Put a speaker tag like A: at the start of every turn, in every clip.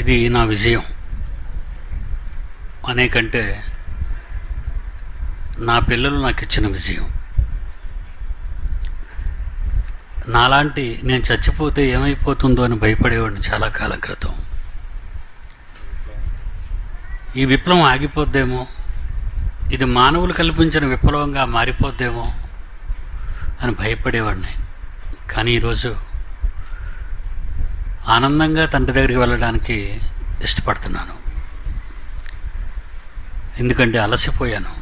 A: ఇది నా విజయం అనే కంటే నా పిల్లలు నాకు ఇచ్చిన విజయం నాలాంటి నేను చచ్చిపోతే ఏమైపోతుందో అని భయపడేవాడిని చాలా కాలం క్రితం ఈ విప్లవం ఆగిపోద్దేమో ఇది మానవులు కల్పించిన విప్లవంగా మారిపోద్దేమో అని భయపడేవాడిని కానీ ఈరోజు ఆనందంగా తండ్రి దగ్గరికి వెళ్ళడానికి ఇష్టపడుతున్నాను ఎందుకంటే అలసిపోయాను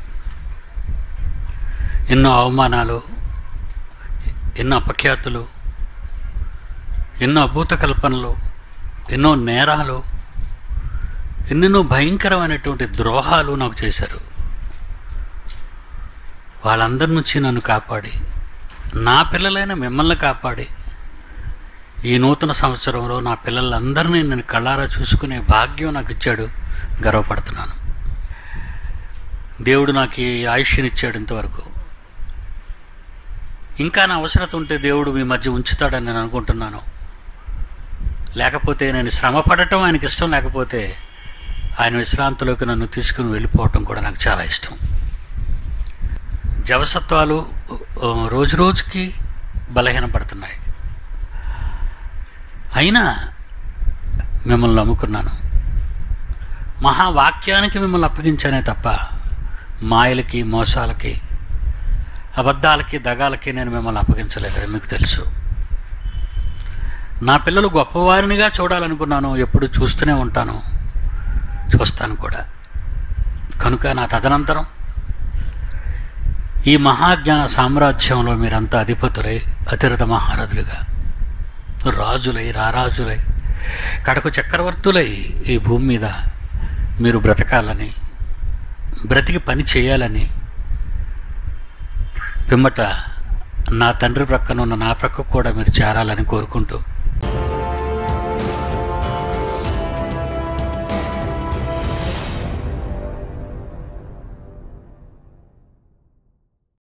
A: ఎన్నో అవమానాలు ఎన్నో అపఖ్యాతులు ఎన్నో అభూత కల్పనలు ఎన్నో నేరాలు ఎన్నెన్నో భయంకరమైనటువంటి ద్రోహాలు నాకు చేశారు వాళ్ళందరి నుంచి నన్ను కాపాడి నా పిల్లలైన మిమ్మల్ని కాపాడి ఈ నూతన సంవత్సరంలో నా పిల్లలందరినీ నేను కళ్ళారా చూసుకునే భాగ్యం నాకు ఇచ్చాడు గర్వపడుతున్నాను దేవుడు నాకు ఈ ఆయుష్యనిచ్చాడు ఇంతవరకు ఇంకా నా అవసరత ఉంటే దేవుడు మీ మధ్య ఉంచుతాడని నేను అనుకుంటున్నాను లేకపోతే నేను శ్రమ పడటం ఆయనకి ఇష్టం లేకపోతే ఆయన విశ్రాంతిలోకి నన్ను తీసుకుని వెళ్ళిపోవటం కూడా నాకు చాలా ఇష్టం జవసత్వాలు ఆ, రోజు రోజుకి బలహీనపడుతున్నాయి అయినా మిమ్మల్ని నమ్ముకున్నాను మహావాక్యానికి మిమ్మల్ని అప్పగించానే తప్ప మాయలకి మోసాలకి అబద్ధాలకి దగాలకి నేను మిమ్మల్ని అప్పగించలేదు అది మీకు తెలుసు నా పిల్లలు గొప్పవారినిగా చూడాలనుకున్నాను ఎప్పుడు చూస్తూనే ఉంటాను చూస్తాను కూడా కనుక నా తదనంతరం ఈ మహాజ్ఞాన సామ్రాజ్యంలో మీరంతా అధిపతులై అతిరథ మహారథులుగా రాజులై రారాజులై కడకు చక్రవర్తులై ఈ భూమి మీద మీరు బ్రతకాలని బ్రతికి పని చేయాలని పిమ్మట నా తండ్రి ప్రక్కన ఉన్న నా ప్రక్కకు కూడా మీరు చేరాలని కోరుకుంటూ